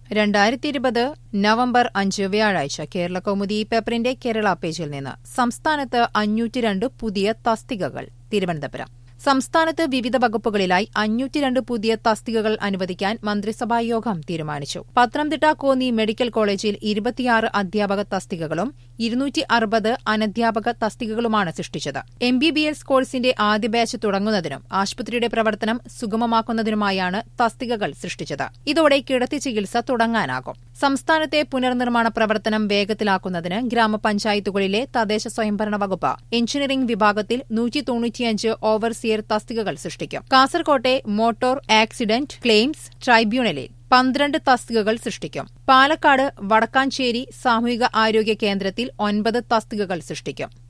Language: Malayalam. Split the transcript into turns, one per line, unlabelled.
രണ്ടായിരത്തി ഇരുപത് നവംബർ അഞ്ച് വ്യാഴാഴ്ച കേരള കൗമുദി പേപ്പറിന്റെ കേരള പേജിൽ നിന്ന് സംസ്ഥാനത്ത് അഞ്ഞൂറ്റി രണ്ട് പുതിയ തസ്തികകൾ തിരുവനന്തപുരം സംസ്ഥാനത്ത് വിവിധ വകുപ്പുകളിലായി അഞ്ഞൂറ്റിരണ്ട് പുതിയ തസ്തികകൾ അനുവദിക്കാൻ മന്ത്രിസഭാ യോഗം തീരുമാനിച്ചു പത്തനംതിട്ട കോന്നി മെഡിക്കൽ കോളേജിൽ ഇരുപത്തിയാറ് അധ്യാപക തസ്തികകളും ഇരുന്നൂറ്റി അറുപത് അനധ്യാപക തസ്തികകളുമാണ് സൃഷ്ടിച്ചത് എം ബി ബി എസ് കോഴ്സിന്റെ ആദ്യ ബാച്ച് തുടങ്ങുന്നതിനും ആശുപത്രിയുടെ പ്രവർത്തനം സുഗമമാക്കുന്നതിനുമായാണ് തസ്തികകൾ സൃഷ്ടിച്ചത് ഇതോടെ കിടത്തി ചികിത്സ തുടങ്ങാനാകും സംസ്ഥാനത്തെ പുനർനിർമ്മാണ പ്രവർത്തനം വേഗത്തിലാക്കുന്നതിന് ഗ്രാമപഞ്ചായത്തുകളിലെ തദ്ദേശ സ്വയംഭരണ വകുപ്പ് എഞ്ചിനീയറിംഗ് വിഭാഗത്തിൽ നൂറ്റി തൊണ്ണൂറ്റിയഞ്ച് ഓവർസിയർ തസ്തികകൾ സൃഷ്ടിക്കും കാസർകോട്ടെ മോട്ടോർ ആക്സിഡന്റ് ക്ലെയിംസ് ട്രൈബ്യൂണലിൽ പന്ത്രണ്ട് തസ്തികകൾ സൃഷ്ടിക്കും പാലക്കാട് വടക്കാഞ്ചേരി സാമൂഹിക ആരോഗ്യ കേന്ദ്രത്തിൽ ഒൻപത് തസ്തികകൾ സൃഷ്ടിക്കും